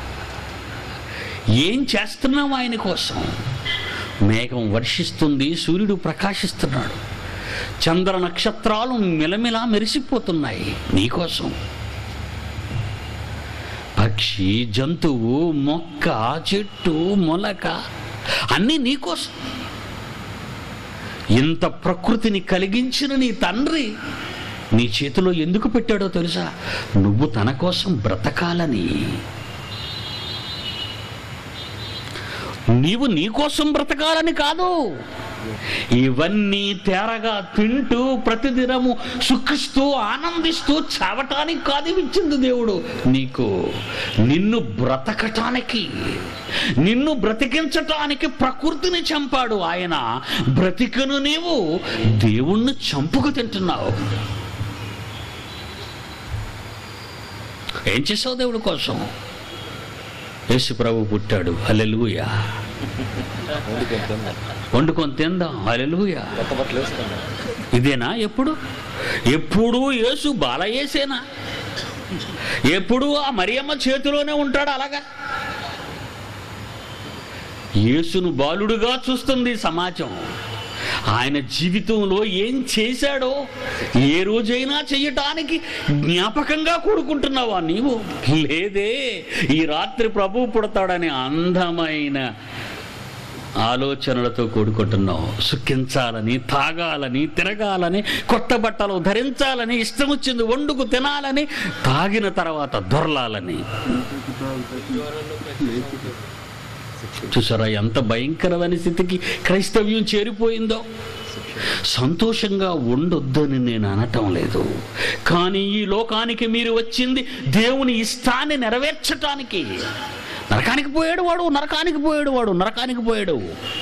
ఏం చేస్తున్నావు ఆయన కోసం మేఘం వర్షిస్తుంది సూర్యుడు ప్రకాశిస్తున్నాడు చంద్ర నక్షత్రాలు మిలమిలా మెరిసిపోతున్నాయి నీకోసం పక్షి జంతువు మొక్క చెట్టు మొలక అన్నీ నీకోసం ఇంత ప్రకృతిని కలిగించిన నీ తండ్రి నీ చేతిలో ఎందుకు పెట్టాడో తెలుసా నువ్వు తన కోసం బ్రతకాలని నీవు నీ కోసం బ్రతకాలని కాదు ఇవన్నీ తేరగా తింటూ ప్రతిదినము సుఖిస్తూ ఆనందిస్తూ చావటానికి కాదు ఇవి ఇచ్చింది దేవుడు నీకు నిన్ను బ్రతకటానికి నిన్ను బ్రతికించటానికి ప్రకృతిని చంపాడు ఆయన బ్రతికను నీవు దేవుణ్ణి చంపుకు తింటున్నావు ఏం చేసావు దేవుడి కోసం యేసు ప్రభు పుట్టాడు హల్లెలూయా వండుకుంటాం వండుకొని తిందాం హల్లెలూయా కొత్త బట్టలు వేసుకున్నాం ఇదేనా ఎప్పుడు ఎప్పుడు యేసు బాలయేసేనా ఎప్పుడు ఆ మరియమ్మ చేతిలోనే ఉంటాడు అలాగా యేసును బాలుడుగా చూస్తుంది సమాజం ఆయన జీవితంలో ఏం చేశాడో ఏ రోజైనా చెయ్యటానికి జ్ఞాపకంగా కూడుకుంటున్నావా నీవు లేదే ఈ రాత్రి ప్రభు పుడతాడని అందమైన ఆలోచనలతో కూడుకుంటున్నావు సుఖించాలని తాగాలని తిరగాలని కొత్త బట్టలు ధరించాలని ఇష్టం వచ్చింది వండుకు తినాలని తాగిన తర్వాత దొరలాలని చూసారా ఎంత భయంకరమైన స్థితికి క్రైస్తవ్యం చేరిపోయిందో సంతోషంగా ఉండొద్దని నేను అనటం లేదు కానీ ఈ లోకానికి మీరు వచ్చింది దేవుని ఇష్టాన్ని నెరవేర్చటానికి నరకానికి పోయాడు వాడు నరకానికి పోయాడు వాడు నరకానికి పోయాడు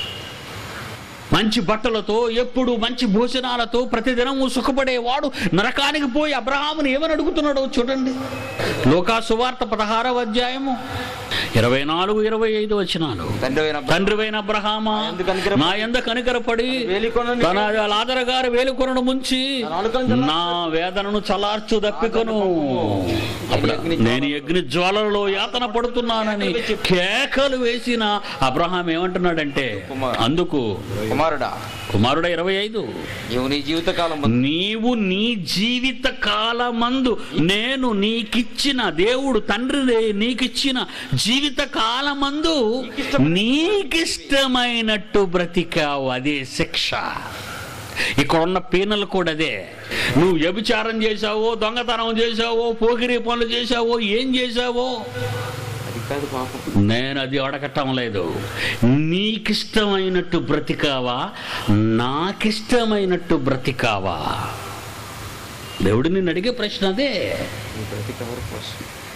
మంచి బట్టలతో ఎప్పుడు మంచి భోజనాలతో ప్రతిదినము సుఖపడేవాడు నరకానికి పోయి అబ్రహాముని ఏమని అడుగుతున్నాడో చూడండి లోకా సువార్త పదహారవ అధ్యాయము ఇరవై నాలుగు ఇరవై ఐదు వచనాలు తండ్రి అయిన తండ్రివైన అబ్రహామా నా యందు కనికరపడి- నా ఎంద కనికరపడి వేలికొనని- తన లాదర గారి వేలుకొనను ముంచి నా నాలుకను చల్లార్చు. నా వేదనను చలార్చు దప్పికొను అప్పుడు నేను అగ్ని జ్వాలలలో యాతన పడుతున్నానని కేకలు వేసిన అబ్రహాం ఏమంటున్నాడంటే కుమార్. అందుకు కుమారుడా కుమారుడ ఇరవై ఐదు నీవు నీ జీవితకాలం నీవు నీ జీవిత కాలమందు నేను నీకిచ్చిన దేవుడు తండ్రి నీకిచ్చిన జీవిత కాలమందు నీకిష్టమైనట్టు బ్రతికావు అదే శిక్ష ఇక్కడ ఉన్న పీనలు కూడా అదే నువ్వు వ్యభిచారం చేశావో దొంగతనం చేశావో పోకిరి పనులు చేశావో ఏం చేశావో అది కాదు పాపం నేను అది అడగటం లేదు నీకిష్టమైనట్టు బ్రతికావా నాకిష్టమైనట్టు బ్రతికావా దేవుడు నిన్ను అడిగే ప్రశ్న అదే నీ బ్రతికి ఎవరి కోసం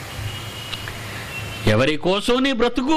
ఎవరి కోసం నీ బ్రతుకు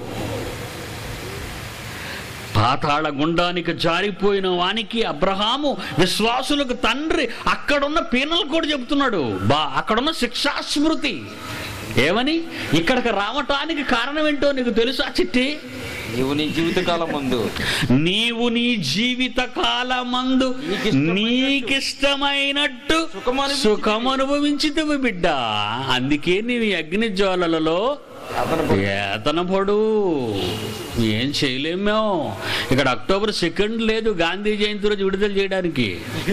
పాతాళ గుండానికి జారిపోయిన వానికి అబ్రహాము విశ్వాసులకు తండ్రి అక్కడున్న పీనలు కూడా చెబుతున్నాడు బా అక్కడున్న శిక్షాస్మృతి ఏమని ఇక్కడికి రావటానికి కారణం ఏంటో నీకు తెలుసా చిట్టి నీవు నీ జీవితకాలం ముందు నీవు నీ జీవిత కాలమందు నీకిష్టమైనట్టు సుఖమనుభవించితివి. సుఖం అనుభవించితివి బిడ్డ అందుకే నీవు ఈ అగ్ని జ్వాలలలో అతను పడు. ఏతన పడు ఏం చేయలేం మేము ఇక్కడ అక్టోబర్ సెకండ్ లేదు గాంధీ జయంతి రోజు విడుదల చేయడానికి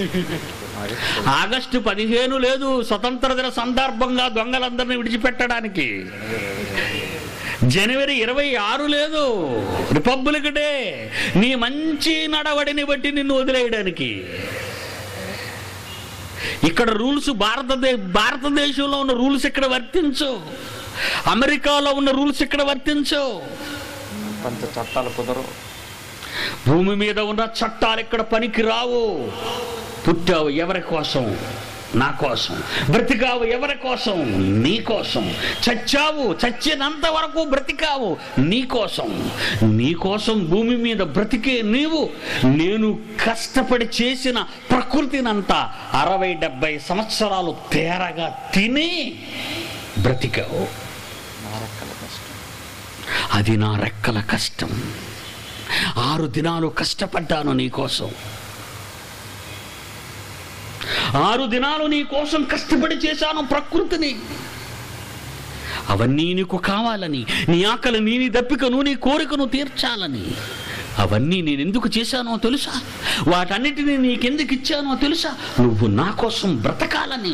ఆగస్టు పదిహేను లేదు స్వతంత్ర దిన సందర్భంగా దొంగలందరినీ విడిచిపెట్టడానికి జనవరి ఇరవై ఆరు లేదు రిపబ్లిక్ డే నీ మంచి నడవడిని బట్టి నిన్ను వదిలేయడానికి ఇక్కడ రూల్స్ భారతదే భారతదేశంలో ఉన్న రూల్స్ ఇక్కడ వర్తించు అమెరికాలో ఉన్న రూల్స్ ఇక్కడ వర్తించు కొంత చట్టాలు కుదరవు భూమి మీద ఉన్న చట్టాలు ఇక్కడ పనికి రావు పుట్టావు ఎవరి కోసం నా కోసం బ్రతికావు ఎవరి కోసం నీ కోసం చచ్చావు చచ్చినంత వరకు బ్రతికావు నీ కోసం నీ కోసం భూమి మీద బ్రతికే నీవు నేను కష్టపడి చేసిన ప్రకృతినంతా అరవై డెబ్బై సంవత్సరాలు తేరగా తిని బ్రతికావు నా రెక్కల కష్టం అది నా రెక్కల కష్టం ఆరు దినాలు కష్టపడ్డాను నీ కోసం ఆరు దినాలు నీ కోసం కష్టపడి చేశాను ప్రకృతిని అవన్నీ నీకు కావాలని నీ ఆకలి నీ నీ దప్పికను నీ కోరికను తీర్చాలని అవన్నీ నేను ఎందుకు చేశానో తెలుసా వాటన్నిటినీ నీకెందుకు ఇచ్చానో తెలుసా నువ్వు నా కోసం బ్రతకాలని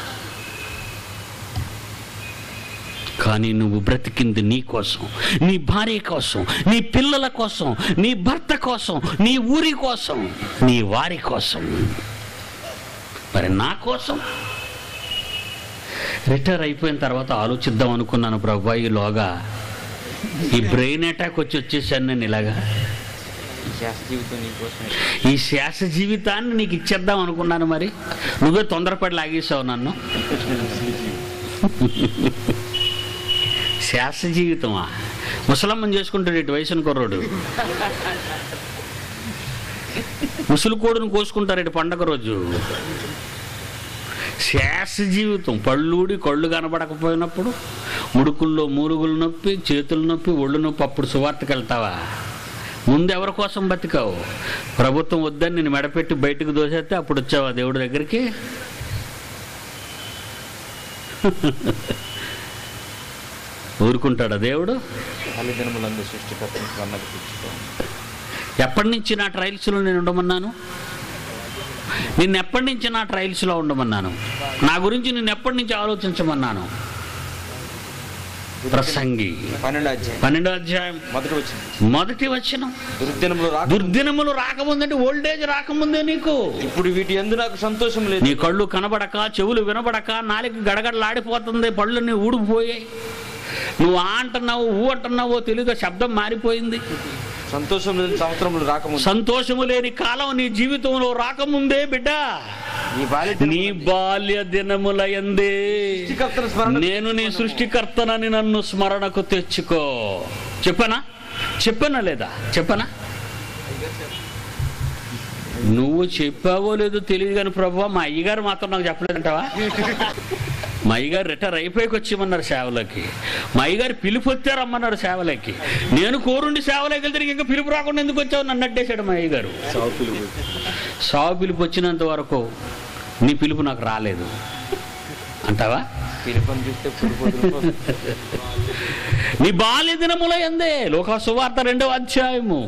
కానీ నువ్వు బ్రతికింది నీ కోసం నీ భార్య కోసం నీ పిల్లల కోసం నీ భర్త కోసం నీ ఊరి కోసం నీ వారి కోసం మరి నా కోసం రిటైర్ అయిపోయిన తర్వాత ఆలోచిద్దాం అనుకున్నాను ప్రభా ఈలోగా ఈ బ్రెయిన్ అటాక్ వచ్చి వచ్చేసాను నేను ఇలాగా ఈ శాస్త్ర జీవితం నీకోసమే ఈ శ్వాస జీవితాన్ని నీకు ఇచ్చేద్దాం అనుకున్నాను మరి నువ్వే తొందరపడి లాగేసావు నన్ను శ్వాస జీవితమా ముసలమ్మని చేసుకుంటాడు ఇటు వయసుని కుర్రోడు ముసలి కోడును కోసుకుంటారు ఇటు పండగ రోజు శ్వాస జీవితం పళ్ళూడి కళ్ళు కనబడకపోయినప్పుడు ముడుకుల్లో మూలుగులు నొప్పి చేతులు నొప్పి ఒళ్ళు నొప్పి అప్పుడు సువార్తకి వెళ్తావా ముందు ఎవరి కోసం బతికావు ప్రభుత్వం వద్దని నేను మెడపెట్టి బయటకు దోసేస్తే అప్పుడు వచ్చావా దేవుడి దగ్గరికి ఊరుకుంటాడా దేవుడు తల్లి దినములందు సృష్టికర్తను కన్నది పుచ్చుకోండి ఎప్పటి నుంచి నా ట్రయల్స్లో నేను ఉండమన్నాను నిన్ను ఎప్పటి నుంచి నా ట్రయల్స్లో ఉండమన్నాను నా గురించి నిన్ను ఎప్పటి నుంచి ఆలోచించమన్నాను ప్రసంగి పన్నెండు అధ్యాయం పన్నెండో అధ్యాయం మొదటి వచ్చింది మొదటి వచనం దుర్దినములు రాక దుర్దినములు రాకముందంటే ఓల్డేజ్ రాకముందే నీకు ఇప్పుడు వీటి ఎందు నాకు సంతోషం లేదు నీ కళ్ళు కనబడక చెవులు వినబడక నాలుక గడగడలాడిపోతుంది పళ్ళు నీ ఊడిపోయాయి నువ్వు ఆ అంటున్నావు ఊ అంటున్నావో తెలియదు శబ్దం మారిపోయింది సంతోషం లేని సంవత్సరములు రాకముందు సంతోషము లేని కాలం నీ జీవితంలో రాకముందే బిడ్డ నీ బాల్య నీ బాల్య దినముల ఎందే సృష్టికర్తను స్మరణ నేను నీ సృష్టికర్తనని నన్ను స్మరణకు తెచ్చుకో చెప్పనా చెప్పనా లేదా చెప్పనా నువ్వు చెప్పావో లేదో తెలియదు కానీ ప్రభు మా అయ్యగారు మాత్రం నాకు చెప్పలేదంటావా మా అయ్యగారు రిటైర్ అయిపోయికి వచ్చేయమన్నారు సేవలోకి మా అయ్యగారు పిలుపు వచ్చారమ్మన్నారు సేవలోకి నేను కోరుండి సేవలోకి వెళ్తే నీకు ఇంకా పిలుపు రాకుండా ఎందుకు వచ్చావు నన్ను అడ్డేశాడు మా అయ్యగారు సాకులు సావు పిలుపు వచ్చినంత వరకు నీ పిలుపు నాకు రాలేదు అంటావా పిలుపని చూస్తే పురుగు నీ బాల్య దినముల ఎందే లోక సువార్త రెండవ అధ్యాయము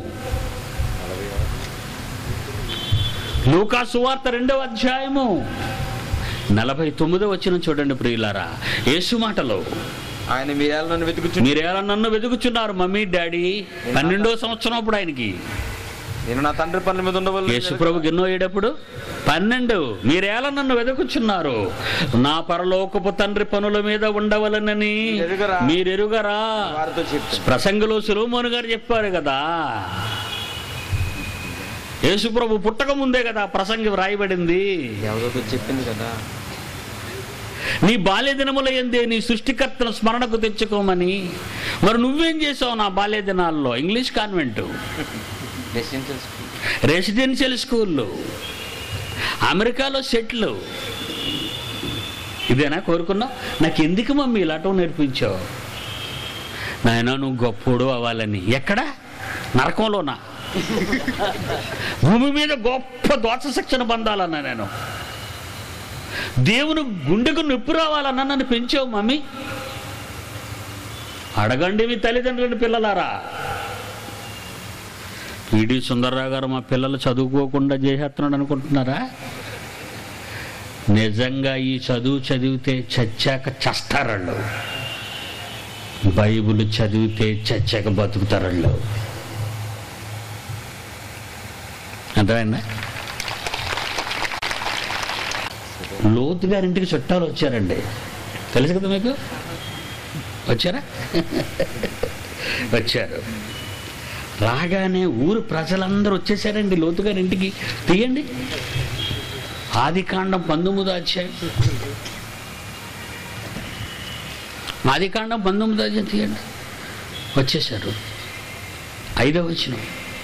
లోకా సువార్త రెండవ అధ్యాయము నలభై తొమ్మిదో వచ్చిన చూడండి ప్రియులారా యేసు మాటలో ఆయన మీరేళ్ళ నన్ను వెతుకుచు మీరేలా నన్ను వెతుకుచున్నారు మమ్మీ డాడీ పన్నెండో సంవత్సరం అప్పుడు ఆయనకి నేను నా తండ్రి పనుల మీద ఉండవల్ల యేసుప్రభు ఎన్నో ఏడప్పుడు పన్నెండు మీరేలా నన్ను వెతుకుచున్నారు నా పరలోకపు తండ్రి పనుల మీద ఉండవలనని మీరెరుగరా? మీరెరుగరా వారితో చెప్తాను ప్రసంగంలో సులోమోను గారు చెప్పారు కదా యేసుప్రభు పుట్టక ముందే కదా ప్రసంగం వ్రాయబడింది ఎవరితో చెప్పింది కదా నీ బాల్య దినముల ఎందే నీ సృష్టికర్తను స్మరణకు తెచ్చుకోమని మరి నువ్వేం చేసావు నా బాల్య దినాల్లో English convent residential school residential స్కూళ్ళు అమెరికాలో సెట్లు ఇదేనా కోరుకున్నావు నాకు ఎందుకు మమ్మీ ఇలాటం నేర్పించావు నాయన నువ్వు గొప్పోడు అవ్వాలని ఎక్కడ నరకంలోనా భూమి మీద గొప్ప దోష శిక్షణ పొందాలన్నా నేను దేవుని గుండెకు నొప్పి రావాలన్నా నన్ను పెంచావు మమ్మీ అడగండి మీ తల్లిదండ్రులని పిల్లలారా పిడి సుందర్రావు గారు మా పిల్లలు చదువుకోకుండా చేసేస్తున్నాడు అనుకుంటున్నారా నిజంగా ఈ చదువు చదివితే చచ్చాక చస్తారళ్ళు బైబిల్ చదివితే చచ్చాక బతుకుతారళ్ళు అర్థమైందా లోతు గారింటికి చుట్టాలు వచ్చారండి తెలుసు కదా మీకు వచ్చారా వచ్చారు రాగానే ఊరు ప్రజలందరూ వచ్చేసారండి లోతు గారి ఇంటికి తీయండి ఆది కాండం పంతొమ్మిదో అధ్యాయం ఆది కాండం పంతొమ్మిదో అధ్యాయం తీయండి వచ్చేసారు ఐదవ వచ్చిన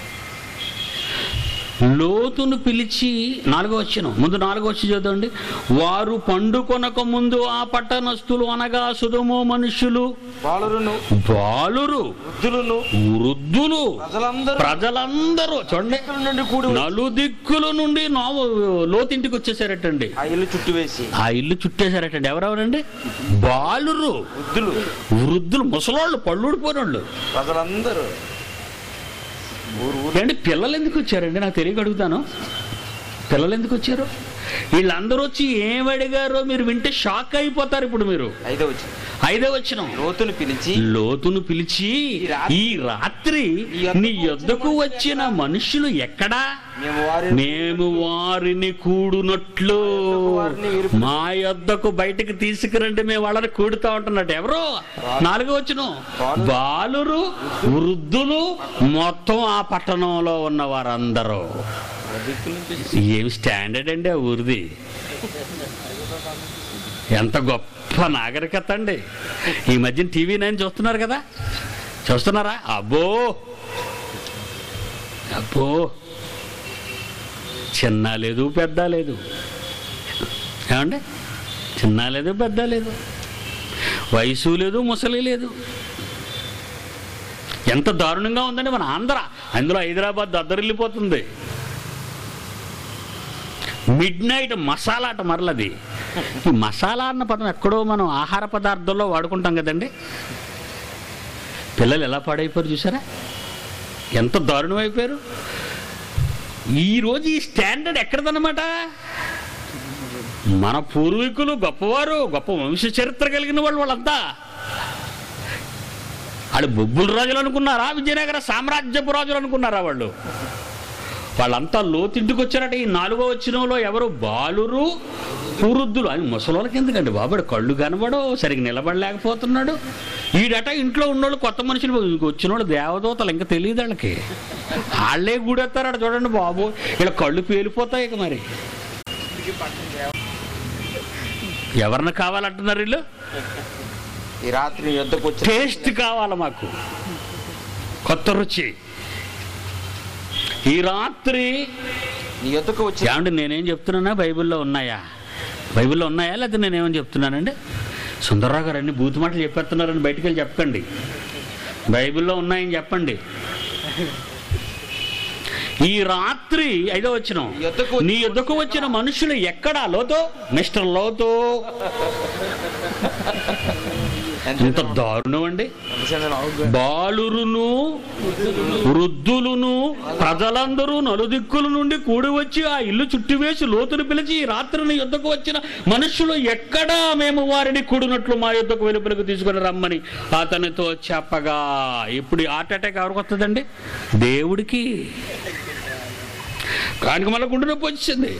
లోతును పిలిచి నాలుగో వచ్చిన ముందు నాలుగో వచ్చి చదవండి వారు పండుకొనక ముందు ఆ పట్టణస్తులు అనగా సుధమో మనుషులు బాలురును బాలురు వృద్ధులను వృద్ధులు ప్రజలందరూ ప్రజలందరూ చూడండి ఇక్కడ నుండి కూడి వచ్చి నలుదిక్కుల నుండి నోవ లోతింటికి వచ్చేసారటండి ఆ ఇల్లు చుట్టూ వేసి ఆ ఇల్లు చుట్టేశారటండి ఎవరెవరండి బాలురు వృద్ధులు వృద్ధులు ముసలోళ్ళు పళ్ళుడిపోయినోళ్ళు ప్రజలందరూ ఊరు ఊరు ఏంటి పిల్లలు ఎందుకు వచ్చారండి నాకు తెలియక అడుగుతాను పిల్లలు ఎందుకు వచ్చారు వీళ్ళందరూ వచ్చి ఏం అడిగారో మీరు వింటే షాక్ అయిపోతారు ఇప్పుడు మీరు ఐదో వచ్చి ఐదో వచ్చిన లోతును పిలిచి లోతును పిలిచి ఈ రాత్రి నీ యొద్దకు వచ్చిన మనుషులు ఎక్కడా మేము వారి మేము వారిని కూడునట్లు మా యొద్దకు బయటికి తీసుకురండి మేము వాళ్ళని కూడుతా ఉంటున్నట్టు ఎవరు నాలుగో వచ్చును బాలురు వృద్ధులు మొత్తం ఆ పట్టణంలో ఉన్న వారందరూ దిక్కుల నుంచి ఏమి స్టాండర్డ్ అండి ఆ ఊరిది ఎంత గొప్ప నాగరికత అండి ఈ మధ్యన టీవీ నైన్ చూస్తున్నారు కదా చూస్తున్నారా అబ్బో అబ్బో చిన్న లేదు పెద్ద లేదు ఏమండి చిన్న లేదు పెద్ద లేదు వయసు లేదు ముసలి లేదు ఎంత దారుణంగా ఉందండి మన ఆంధ్ర అందులో హైదరాబాద్ దద్దరిల్లిపోతుంది మిడ్ నైట్ మసాలా అట మరలది ఈ మసాలా అన్న పదం ఎక్కడో మనం ఆహార పదార్థాల్లో వాడుకుంటాం కదండి పిల్లలు ఎలా పాడైపోయారు చూసారా ఎంత దారుణం అయిపోయారు ఈరోజు ఈ స్టాండర్డ్ ఎక్కడదన్నమాట మన పూర్వీకులు గొప్పవారు గొప్ప వంశ చరిత్ర కలిగిన వాళ్ళు వాళ్ళంతా వాళ్ళు బొబ్బుల రాజులు అనుకున్నారా విజయనగర సామ్రాజ్యపు రాజులు అనుకున్నారా వాళ్ళు వాళ్ళంతా లోతింటికి వచ్చారట ఈ నాలుగో వచ్చినంలో ఎవరు బాలురు వృద్ధులు అని ముసలోళ్ళకి ఎందుకండి బాబుడు కళ్ళు కనబడు సరిగ్గా నిలబడలేకపోతున్నాడు ఈడట ఇంట్లో ఉన్నోళ్ళు కొత్త మనుషులు వచ్చిన వాళ్ళు దేవదూతలు ఇంకా తెలియదు వాళ్ళకి వాళ్ళే గూడెత్తారట చూడండి బాబు ఇలా కళ్ళు పేలిపోతాయి ఇక మరి ఎవరిని కావాలంటున్నారు వీళ్ళు ఈ రాత్రి నీ యొద్దకు వచ్చి టేస్ట్ కావాలి మాకు కొత్త రుచి ఈ రాత్రి నీ యొద్దకు వచ్చి ఏమండి నేనేం చెప్తున్నానా బైబిల్లో ఉన్నాయా బైబిల్లో ఉన్నాయా లేకపోతే నేనేమని చెప్తున్నానండి సుందర్రావు గారు అన్ని బూతు మాటలు చెప్పేస్తున్నారని బయటికి వెళ్ళి చెప్పకండి బైబిల్లో ఉన్నాయని చెప్పండి ఈ రాత్రి ఐదో వచ్చిన యొద్దకు వచ్చి- నీ యొద్దకు వచ్చిన మనుషులు ఎక్కడా లోతో మిస్టర్ లోతో ఇంత దారుణం అండి బాలురును వృద్ధులును ప్రజలందరూ నలుదిక్కుల నుండి కూడి వచ్చి ఆ ఇల్లు చుట్టివేసి లోతును పిలిచి ఈ రాత్రిని యుద్ధకు వచ్చిన మనుషులు ఎక్కడా మేము వారిని కూడినట్లు మా యుద్ధకు వెలుపలకు తీసుకుని రమ్మని అతనితో చెప్పగా ఇప్పుడు హార్ట్ అటాక్ ఎవరికి వస్తుందండి దేవుడికి కానికి మళ్ళీ గుండె నొప్పి వచ్చింది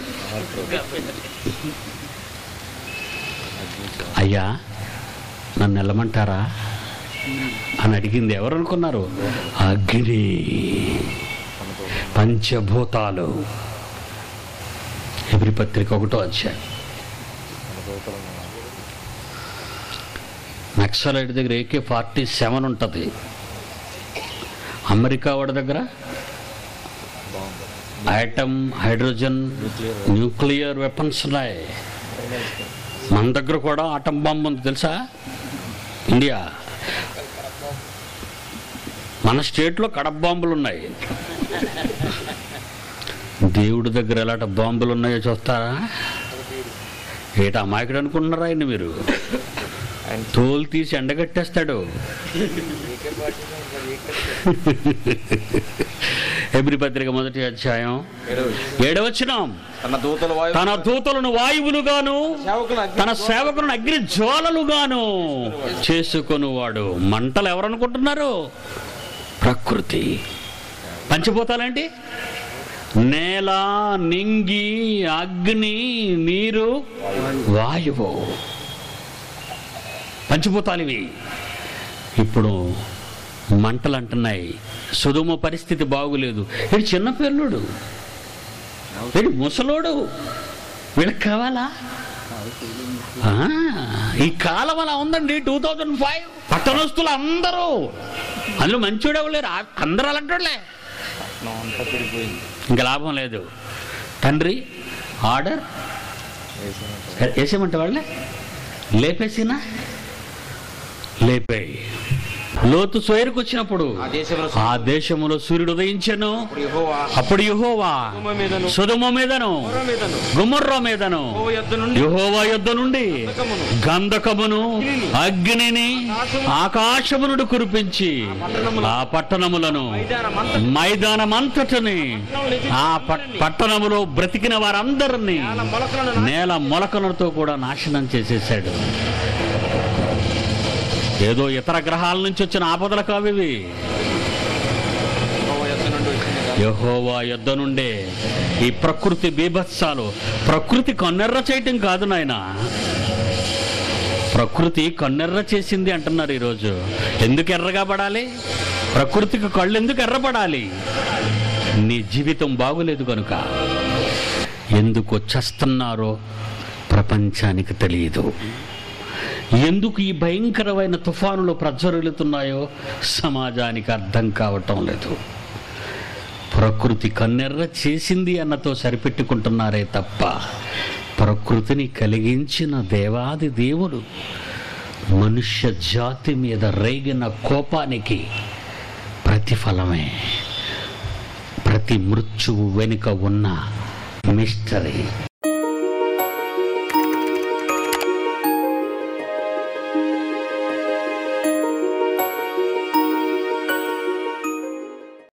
అయ్యా నన్ను వెళ్ళమంటారా అని అడిగింది ఎవరు అనుకున్నారు అగ్ని పంచభూతాలు ఎబ్రి పత్రిక ఒకటో అధ్యాయం నక్సలైట్ దగ్గర ఏకే ఫార్టీ సెవెన్ ఉంటుంది అమెరికా వాడి దగ్గర ఐటమ్ హైడ్రోజన్ న్యూక్లియర్ వెపన్స్ ఉన్నాయి మన దగ్గర కూడా ఆటం బాంబు ఉంది తెలుసా ఇండియా మన స్టేట్లో కడప బాంబులు ఉన్నాయి దేవుడి దగ్గర ఎలాంటి బాంబులు ఉన్నాయో చూస్తారా ఏట అమాయకుడు అనుకుంటున్నారా ఆయన మీరు ఆయన తోలు తీసి ఎండగట్టేస్తాడు ఎబ్రి పత్రిక మొదటి అధ్యాయం ఏడవచ్చినాం తన దూతల వాయు తన దూతలను వాయువులుగాను సేవకులు అగ్ని తన సేవకులను అగ్ని జ్వాలలుగాను చేసుకొనువాడు మంటలు ఎవరనుకుంటున్నారు ప్రకృతి పంచభూతాలేంటి నేల నింగి అగ్ని నీరు వాయువు పంచభూతాలు ఇవి ఇప్పుడు మంటలు అంటున్నాయి సుధుమ పరిస్థితి బాగులేదు ఇది చిన్న పిల్లుడు వీడు ముసలోడు వీళ్ళకి కావాలా ఆ, ఈ కాలం అలా ఉందండి టూ థౌజండ్ ఫైవ్ పట్టణస్తులు అందరూ అందులో మంచోడు ఎవరు అందరూ అలాంటోళ్ళే పట్నం అంతా తిరిగిపోయింది ఇంకా లాభం లేదు తండ్రి ఆర్డర్ వేసేయమంటే వాళ్ళే లేపేసినా లేపేయి లోతు సోయరుకు వచ్చినప్పుడు ఆ దేశంలో ఆ దేశములో సూర్యుడు ఉదయించెను ఇప్పుడు యెహోవా అప్పుడు యుహోవా సొదొమ మీదను సుధుమ మీదను గొర్రె మీదను గుమర్ర మీదను యెహోవా యొద్ద నుండి యెహోవా యుద్ధ నుండి గంధకమును, గంధకమును అగ్నిని ఆకాశము నుండి కురిపించి ఆ పట్టణములను మైదానమంతటి మైదానమంతటిని ఆ పట్- పట్టణములో బ్రతికిన వారందరినీ నేల మొలకలను నేల మొలకలతో కూడా నాశనం చేసేసాడు ఏదో ఇతర గ్రహాల నుంచి వచ్చిన ఆపదలు కావివి యెహోవా యొద్ద నుండి వచ్చింది గంధకం. యహోవా యుద్ధ నుండే ఈ ప్రకృతి బీభత్సాలు ప్రకృతి కన్నెర్ర చేయటం కాదు నాయన ప్రకృతి కన్నెర్ర చేసింది అంటున్నారు ఈరోజు ఎందుకు ఎర్రగా పడాలి ప్రకృతికి కళ్ళు ఎందుకు ఎర్రపడాలి నీ జీవితం బాగులేదు కనుక ఎందుకు చస్తున్నారో ప్రపంచానికి తెలియదు ఎందుకు ఈ భయంకరమైన తుఫానులు ప్రజ్వరులుతున్నాయో సమాజానికి అర్థం కావటం లేదు ప్రకృతి కన్నెర్ర చేసింది అన్నతో సరిపెట్టుకుంటున్నారే తప్ప ప్రకృతిని కలిగించిన దేవాది దేవుడు మనుష్య జాతి మీద రేగిన కోపానికి ప్రతిఫలమే ప్రతి మృత్యువు వెనుక ఉన్న మిస్టరీ